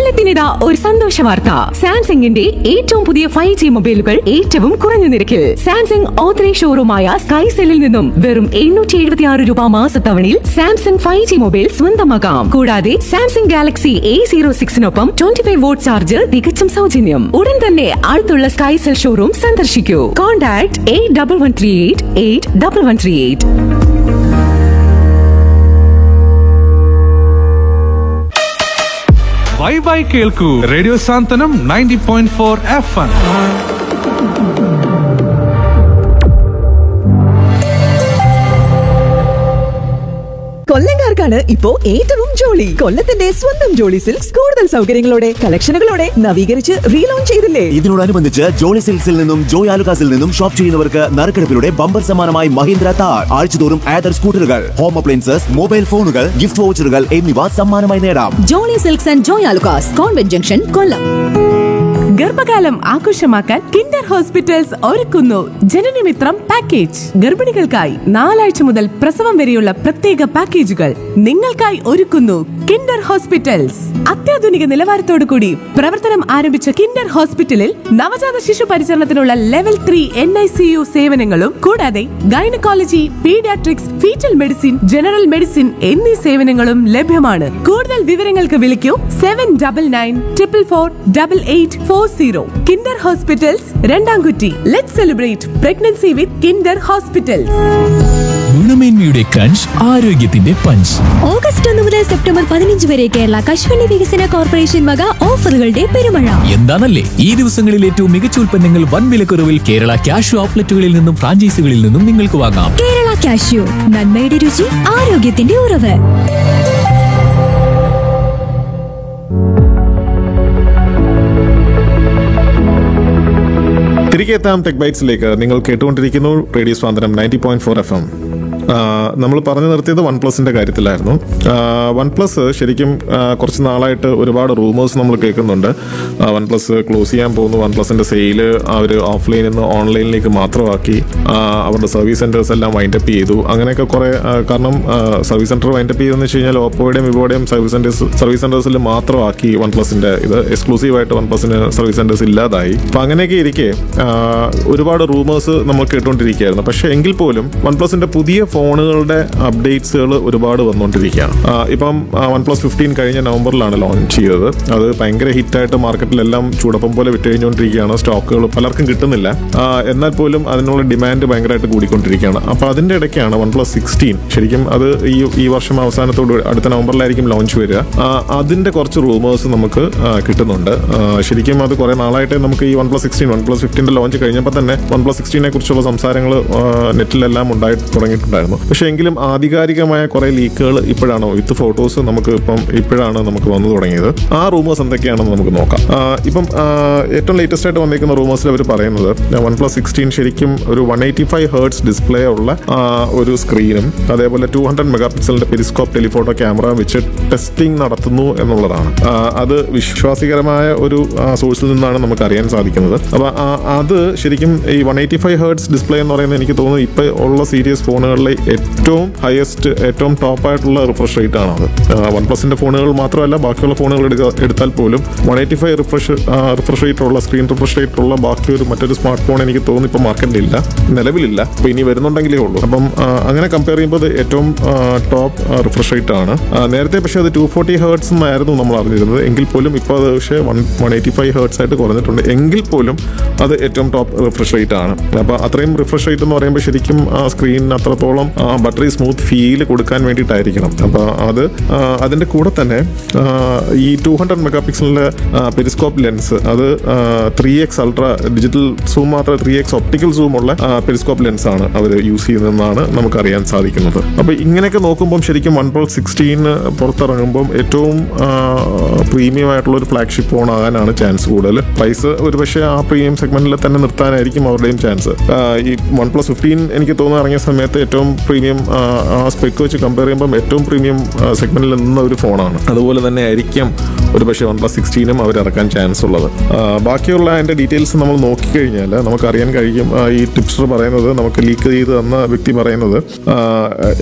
കൊല്ലത്തിനിതാ ഒരു സന്തോഷ വാർത്ത സാംസങ്ങിന്റെ ഏറ്റവും പുതിയ ഫൈവ് ജി മൊബൈലുകൾ ഏറ്റവും കുറഞ്ഞ നിരക്കിൽ സാംസങ് ഓത്തറി ഷോറൂമായ സ്കൈസെല്ലിൽ നിന്നും വെറും എണ്ണൂറ്റി എഴുപത്തി ആറ് രൂപ മാസത്തവണയിൽ സാംസങ് ഫൈവ് ജി മൊബൈൽ സ്വന്തമാക്കാം കൂടാതെ സാംസങ് ഗാലക്സി എ സീറോ സിക്സിനൊപ്പം ട്വന്റി ഫൈവ് വോട്ട് ചാർജ് തികച്ചും സൗജന്യം ഉടൻ തന്നെ അടുത്തുള്ള സ്കൈസെൽ ഷോറൂം സന്ദർശിക്കൂ contact eight double one three eight eight double one three eight bye bye കേൾക്കൂ radio Santhwanam ninety point four F M കൊല്ലംകാർക്കാണ് ഇപ്പോ ഏറ്റവും ജോളി കൊല്ലത്തിന്റെ സ്വന്തം ജോളി സിൽക്സ് കൂടുതൽ സൗകര്യങ്ങളോടെ കളക്ഷനുകളോടെ നവീകരിച്ച് റീലോഞ്ച് ചെയ്തില്ലേ ഇതിനോടനുബന്ധിച്ച് ജോളി സിൽക്സിൽ നിന്നും ജോയ് ആലുകാസിൽ നിന്നും ഷോപ്പ് ചെയ്യുന്നവർക്ക് നറുക്കെടുപ്പിലൂടെ ബമ്പർ സമ്മാനമായി മഹീന്ദ്ര താർ ആഴ്ചതോറും ആദർ സ്കൂട്ടറുകൾ ഹോം അപ്ലയൻസസ് മൊബൈൽ ഫോണുകൾ ഗിഫ്റ്റ് വൗച്ചറുകൾ എന്നിവ സമ്മാനമായി നേടാം Jolly silks and Joy Alukkas convent junction Kollam ഗർഭകാലം ആഘോഷമാക്കാൻ കിൻഡർ ഹോസ്പിറ്റൽസ് ഒരുക്കുന്നു ജനനമിത്രം പാക്കേജ് ഗർഭിണികൾക്കായി നാലാഴ്ച മുതൽ പ്രസവം വരെയുള്ള പ്രത്യേക പാക്കേജുകൾ നിങ്ങൾക്കായി ഒരുക്കുന്നു കിൻഡർ ഹോസ്പിറ്റൽസ് അത്യാധുനിക നിലവാരത്തോടു കൂടി പ്രവർത്തനം ആരംഭിച്ച കിൻഡർ ഹോസ്പിറ്റലിൽ നവജാത ശിശു പരിചരണത്തിനുള്ള level three N I C U സേവനങ്ങളും കൂടാതെ gynaecology paediatrics fetal medicine general medicine എന്നീ സേവനങ്ങളും ലഭ്യമാണ് കൂടുതൽ വിവരങ്ങൾക്ക് വിളിക്കൂ seven double nine triple four double eight four zero Kinder hospitals Randamkutty let celebrate pregnancy with Kinder hospitals ഗുണമേന്മയുടെ ക്രഞ്ച് ആരോഗ്യത്തിന്റെ പഞ്ച് ഓഗസ്റ്റ് ഒന്ന് മുതൽ സെപ്റ്റംബർ പതിനഞ്ച് വരെ കേരള കശുവണ്ടി വികസന കോർപ്പറേഷൻ വക ഓഫറുകളുടെ പെരുമഴ എന്താണല്ലേ ഈ ദിവസങ്ങളിൽ ഏറ്റവും മികച്ച ഉൽപ്പന്നങ്ങൾ വൻ വിലക്കുറവിൽ കേരള ക്യാഷ് ഔട്ട്ലെറ്റുകളിൽ നിന്നും ഫ്രാഞ്ചൈസികളിൽ നിന്നും നിങ്ങൾക്ക് വാങ്ങാം കേരള കാഷ്യൂ നന്മയുടെ രുചി ആരോഗ്യത്തിന്റെ ഉറവ് തിരികെ എത്താം ടെക് ബൈറ്റ്സിലേക്ക് നിങ്ങൾ കേട്ടുകൊണ്ടിരിക്കുന്നു radio Swathanthryam ninety point four F M നമ്മൾ പറഞ്ഞു നിർത്തിയത് വൺ പ്ലസിന്റെ കാര്യത്തിലായിരുന്നു വൺ പ്ലസ് ശരിക്കും ആ, കുറച്ച് നാളായിട്ട് ഒരുപാട് റൂമേഴ്സ് നമ്മൾ കേൾക്കുന്നുണ്ട് വൺ പ്ലസ് ക്ലോസ് ചെയ്യാൻ പോകുന്നു വൺ പ്ലസിന്റെ സെയില് അവർ ഓഫ്ലൈനിൽ നിന്ന് ഓൺലൈനിലേക്ക് മാത്രമാക്കി ആ, അവരുടെ സർവീസ് സെന്റേഴ്സ് എല്ലാം വൈൻഡപ്പ് ചെയ്തു അങ്ങനെയൊക്കെ കുറെ ആ, കാരണം സർവീസ് സെന്റർ വൈൻഡപ്പ് ചെയ്തെന്ന് വെച്ച് കഴിഞ്ഞാൽ ഓപ്പോയുടെയും വിവോയുടെയും സർവീസ് സെന്റേഴ്സ് സർവീസ് സെന്റേഴ്സിൽ മാത്രമാക്കി വൺ പ്ലസിന്റെ ഇത് എക്സ്ക്ലൂസീവ് ആയിട്ട് വൺ പ്ലസിന് സർവീസ് സെന്റേഴ്സ് ഇല്ലാതായി അപ്പൊ അങ്ങനെയൊക്കെ ഇരിക്കെ ആ, ഒരുപാട് റൂമേഴ്സ് നമ്മൾ കേട്ടുകൊണ്ടിരിക്കുകയായിരുന്നു പക്ഷേ എങ്കിൽ പോലും വൺ പ്ലസിന്റെ പുതിയ ഫോണുകളുടെ അപ്ഡേറ്റ്സുകൾ ഒരുപാട് വന്നുകൊണ്ടിരിക്കുകയാണ് ആ, ഇപ്പം വൺ പ്ലസ് ഫിഫ്റ്റീൻ കഴിഞ്ഞ നവംബറിലാണ് ലോഞ്ച് ചെയ്തത് അത് ഭയങ്കര ഹിറ്റായിട്ട് മാർക്കറ്റിലെല്ലാം ചൂടപ്പം പോലെ വിറ്റ് കഴിഞ്ഞുകൊണ്ടിരിക്കുകയാണ് സ്റ്റോക്കുകൾ പലർക്കും കിട്ടുന്നില്ല ആ, എന്നാൽ പോലും അതിനുള്ള ഡിമാൻഡ് ഭയങ്കരമായിട്ട് കൂടിക്കൊണ്ടിരിക്കുകയാണ് അപ്പോൾ അതിന്റെ ഇടയ്ക്കാണ് വൺ പ്ലസ് സിക്സ്റ്റീൻ ശരിക്കും അത് ഈ ഈ വർഷം അവസാനത്തോട് അടുത്ത നവംബറിലായിരിക്കും ലോഞ്ച് വരിക ആ, അതിന്റെ കുറച്ച് റൂമേഴ്സ് നമുക്ക് ആ, കിട്ടുന്നുണ്ട് ആ, ശരിക്കും അത് കുറെ നാളായിട്ട് നമുക്ക് ഈ one plus sixteen one plus ഫിഫ്റ്റീൻ്റെ ലോഞ്ച് കഴിഞ്ഞപ്പോൾ തന്നെ വൺ പ്ലസ് സിക്സ്റ്റീനെ കുറിച്ചുള്ള സംസാരങ്ങൾ നെറ്റിലെല്ലാം ഉണ്ടായി തുടങ്ങിയിട്ടുണ്ടായിരുന്നു പക്ഷേ എങ്കിലും ആധികാരികമായ കുറെ ലീക്കുകൾ ഇപ്പോഴാണ് വിത്ത് ഫോട്ടോസ് നമുക്ക് ഇപ്പം ഇപ്പോഴാണ് നമുക്ക് വന്നു തുടങ്ങിയത് ആ റൂമേഴ്സ് എന്തൊക്കെയാണെന്ന് നമുക്ക് നോക്കാം ആ, ഇപ്പം ആ, ഏറ്റവും ലേറ്റസ്റ്റ് ആയിട്ട് വന്നിരിക്കുന്ന റൂമേഴ്സിൽ അവർ പറയുന്നത് വൺ പ്ലസ് സിക്സ്റ്റീൻ ശരിക്കും ഒരു one eighty five hertz display ഉള്ള ആ, ഒരു സ്ക്രീനും അതേപോലെ ടു ഹൺഡ്രഡ് മെഗാ പിക്സലിന്റെ പെരിസ്കോപ്പ് ടെലിഫോട്ടോ ക്യാമറ വെച്ച് ടെസ്റ്റിംഗ് നടത്തുന്നു എന്നുള്ളതാണ് ആ, അത് വിശ്വാസികരമായ ഒരു സോഴ്സിൽ നിന്നാണ് നമുക്ക് അറിയാൻ സാധിക്കുന്നത് അപ്പൊ ആ, അത് ശരിക്കും ഈ one eighty five hertz display എന്ന് പറയുന്നത് എനിക്ക് തോന്നുന്നു ഇപ്പൊ ഉള്ള സീരീസ് ഫോണുകളിലെ ഏറ്റവും ഹയസ്റ്റ് ഏറ്റവും ടോപ്പ് ആയിട്ടുള്ള റിഫ്രഷ് റേറ്റ് ആണ് അത് വൺ പ്ലസിന്റെ ഫോണുകൾ മാത്രമല്ല ബാക്കിയുള്ള ഫോണുകൾ എടുക്ക- എടുത്താൽ പോലും one eighty five refresh refresh rate ഉള്ള സ്ക്രീൻ റിഫ്രഷ് റേറ്റ് ഉള്ള ബാക്കി ഒരു മറ്റൊരു സ്മാർട്ട് ഫോൺ എനിക്ക് തോന്നുന്നു ഇപ്പൊ മാർക്കറ്റിലില്ല നിലവിലില്ല അപ്പൊ ഇനി വരുന്നുണ്ടെങ്കിലേ ഉള്ളൂ അപ്പം ആ, അങ്ങനെ കമ്പയർ ചെയ്യുമ്പോൾ ഇത് ഏറ്റവും ടോപ്പ് റിഫ്രഷ് റേറ്റ് ആണ് ആ, നേരത്തെ പക്ഷേ അത് ടു ഫോർട്ടി ഹേർട്സ് എന്നായിരുന്നു നമ്മൾ അറിഞ്ഞിരുന്നത് എങ്കിൽ പോലും ഇപ്പോൾ അത് പക്ഷേ one one eighty five hertz ആയിട്ട് കുറഞ്ഞിട്ടുണ്ട് എങ്കിൽ പോലും അത് ഏറ്റവും ടോപ്പ് റിഫ്രഷ് റേറ്റ് ആണ് അപ്പോൾ അത്രയും റിഫ്രഷ് റേറ്റ് എന്ന് പറയുമ്പോൾ ശരിക്കും ആ സ്ക്രീനിന് അത്രത്തോളം ബട്ടറി സ്മൂത്ത് ഫീൽ കൊടുക്കാൻ വേണ്ടിയിട്ടായിരിക്കണം അപ്പോൾ അത് ആ, അതിന്റെ കൂടെ തന്നെ ആ, ഈ ടു ഹൺഡ്രഡ് മെഗാ പിക്സലിന്റെ പെരിസ്കോപ്പ് ലെൻസ് അത് three X ultra digital zoom മാത്രം ത്രീ എക്സ് ഒപ്റ്റിക്കൽ സൂം ഉള്ള പെരിസ്കോപ്പ് ലെൻസ് ആണ് അവർ യൂസ് ചെയ്യുന്നതെന്നാണ് നമുക്ക് അറിയാൻ സാധിക്കുന്നത് അപ്പോൾ ഇങ്ങനെയൊക്കെ നോക്കുമ്പോൾ ശരിക്കും വൺ പ്ലസ് സിക്സ്റ്റീൻ പുറത്തിറങ്ങുമ്പോൾ ഏറ്റവും പ്രീമിയം ആയിട്ടുള്ള ഒരു ഫ്ലാഗ്ഷിപ്പ് ഫോൺ ആകാനാണ് ചാൻസ് കൂടുതൽ പ്രൈസ് ഒരു പക്ഷേ ആ പ്രീമിയം സെഗ്മെന്റിൽ തന്നെ നിർത്താനായിരിക്കും അവരുടെയും ചാൻസ് ഈ വൺ പ്ലസ് ഫിഫ്റ്റീൻ എനിക്ക് തോന്നുന്നു ഇറങ്ങിയ സമയത്ത് ഏറ്റവും പ്രീമിയം ആ സ്പെക്ക് വെച്ച് കമ്പയർ ചെയ്യുമ്പോൾ ഏറ്റവും പ്രീമിയം സെഗ്മെന്റിൽ നിന്ന ഒരു ഫോണാണ് അതുപോലെ തന്നെ ആയിരിക്കും ഒരു പക്ഷേ വൺ പ്ലസ് സിക്സ്റ്റീനും അവർ ഇറക്കാൻ ചാൻസ് ഉള്ളത് ആ, ബാക്കിയുള്ള അതിന്റെ ഡീറ്റെയിൽസ് നമ്മൾ നോക്കിക്കഴിഞ്ഞാൽ നമുക്ക് അറിയാൻ കഴിയും ആ, ഈ ടിപ്സ്റ്റർ പറയുന്നത് നമുക്ക് ലീക്ക് ചെയ്ത് തന്ന വ്യക്തി പറയുന്നത് ആ,